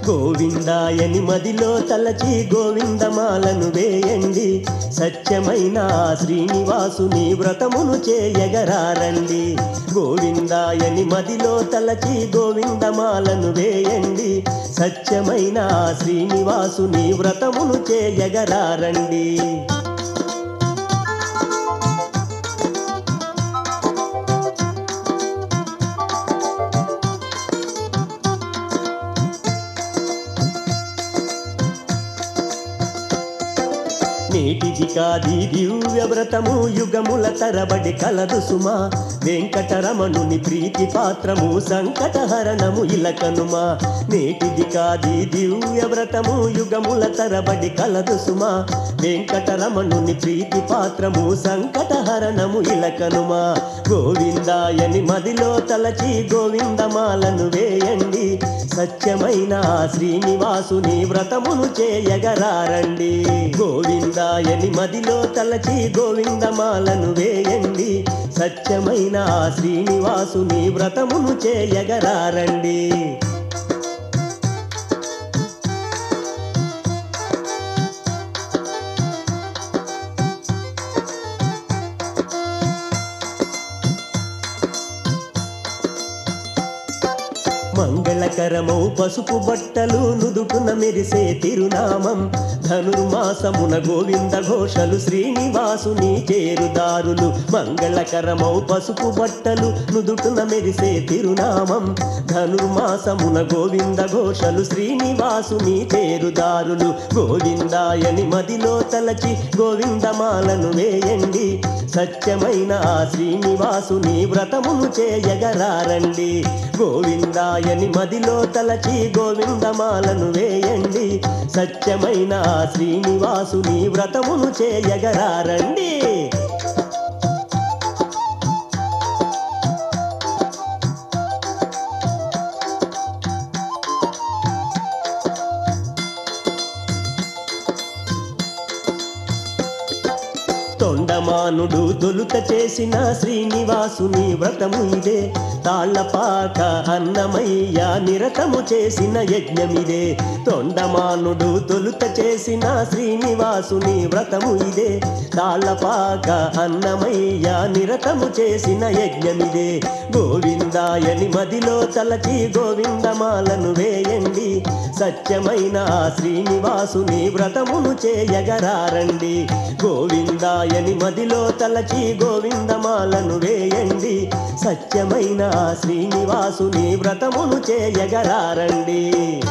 గోవిందాయని మదిలో తలచి గోవిందమాలను వేయండి సత్యమైన ఆ శ్రీనివాసుని వ్రతమును చేయగరారండి గోవిందాయని మదిలో తలచి గోవిందమాలను వేయండి సత్యమైన ఆ శ్రీనివాసుని వ్రతమును చేయగరారండి నేటిది కాది దివ్య వ్రతము యుగముల తరబడి కలదు సుమా వెంకటరమణుని ప్రీతి పాత్రము సంకటహరణము ఇలకనుమా నేటిది కాది దివ్య వ్రతము యుగముల తరబడి కలదు సుమా వెంకటరమణుని ప్రీతి పాత్రము సంకటహరణము ఇలకనుమా గోవిందాయని మదిలో తలచి గోవిందమాలను వేయండి సత్యమైన ఆ శ్రీనివాసుని వ్రతమును చేయగరారండి గోవిందాయని మదిలో తలచి గోవిందమాలను వేయండి సత్యమైన ఆ శ్రీనివాసుని వ్రతమును చేయగరారండి మంగళకరమౌ పసుపు బట్టలు నుదుటున మెరిసే తిరునామం ధనుర్మాసమున గోవింద ఘోషలు శ్రీనివాసుని చేరుదారులు మంగళకరమౌ పసుపు బట్టలు నుదుటున మెరిసే తిరునామం ధనుర్మాసమున గోవింద ఘోషలు శ్రీనివాసుని చేరుదారులు గోవిందాయని మదిలో తలచి గోవిందమాలను వేయండి సత్యమైన ఆ శ్రీనివాసుని వ్రతమును చేయగరారండి గోవిందాయని మదిలో తలచి గోవిందమాలను వేయండి సత్యమైన ఆ శ్రీనివాసుని వ్రతమును చేయగరారండి తొండమానుడు తొలుత చేసిన శ్రీనివాసుని వ్రతము ఇదే తాళ్లపాక అన్నమయ్య నిరతము చేసిన యజ్ఞమిదే తొండమానుడు తొలుత చేసిన శ్రీనివాసుని వ్రతము ఇదే తాళ్లపాక అన్నమయ్య నిరతము చేసిన యజ్ఞమిదే గోవిందాయని మదిలో తలచి గోవిందమాలను వేయండి సత్యమైన ఆ శ్రీనివాసుని వ్రతమును చేయగరారండి గోవిందాయని మదిలో తలచి గోవిందమాలను వేయండి సత్యమైన ఆ శ్రీనివాసుని వ్రతమును చేయగరారండి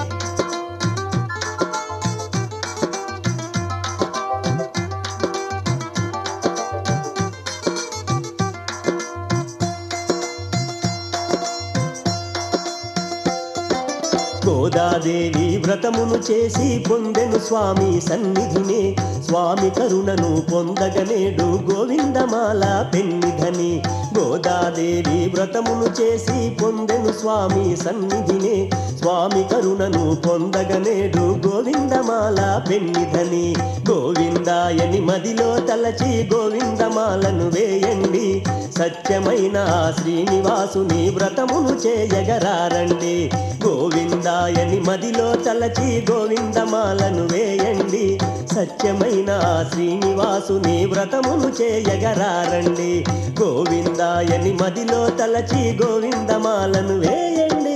గోదాదేవి వ్రతమును చేసి పొందెను స్వామి సన్నిధినే స్వామి కరుణను పొందగనేడు గోవిందమాల పెన్నిధని గోదాదేవి వ్రతమును చేసి పొందెను స్వామి సన్నిధినే స్వామి కరుణను పొందగనేడు గోవిందమాల పెన్నిధని గోవిందాయని మదిలో తలచి గోవిందమాలను వేయండి సత్యమైన ఆ శ్రీనివాసుని వ్రతమును చేయగరారండి గోవిందాయని మదిలో తలచి గోవిందమాలను వేయండి సత్యమైన ఆ శ్రీనివాసుని వ్రతమును చేయగరారండి గోవిందాయని మదిలో తలచి గోవిందమాలను వేయండి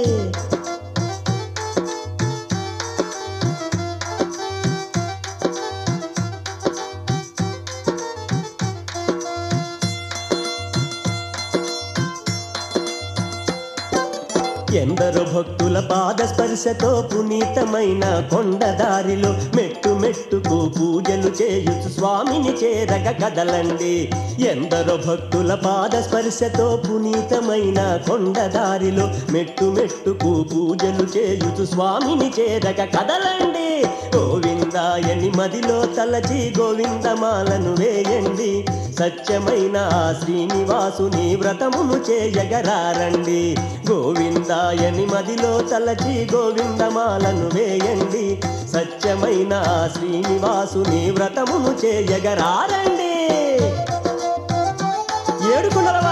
ఎందరో భక్తుల పాద స్పర్శతో పునీతమైన కొండదారిలో మెట్టు మెట్టుకు పూజలు చేయుచు స్వామిని చేరగ కదలండి ఎందరో భక్తుల పాద స్పర్శతో పునీతమైన కొండదారిలో మెట్టు మెట్టుకు పూజలు చేయుచు స్వామిని చేరగ కదలండి గోవిందాయని మదిలో తలచి గోవిందమాలను వేయండి సత్యమైన ఆ శ్రీనివాసుని వ్రతమును చేయగరారండి గోవిందాయని మదిలో తలచి గోవిందమాలను వేయండి సత్యమైన ఆ శ్రీనివాసుని వ్రతమును చేయగరారండి ఏడుకున్నర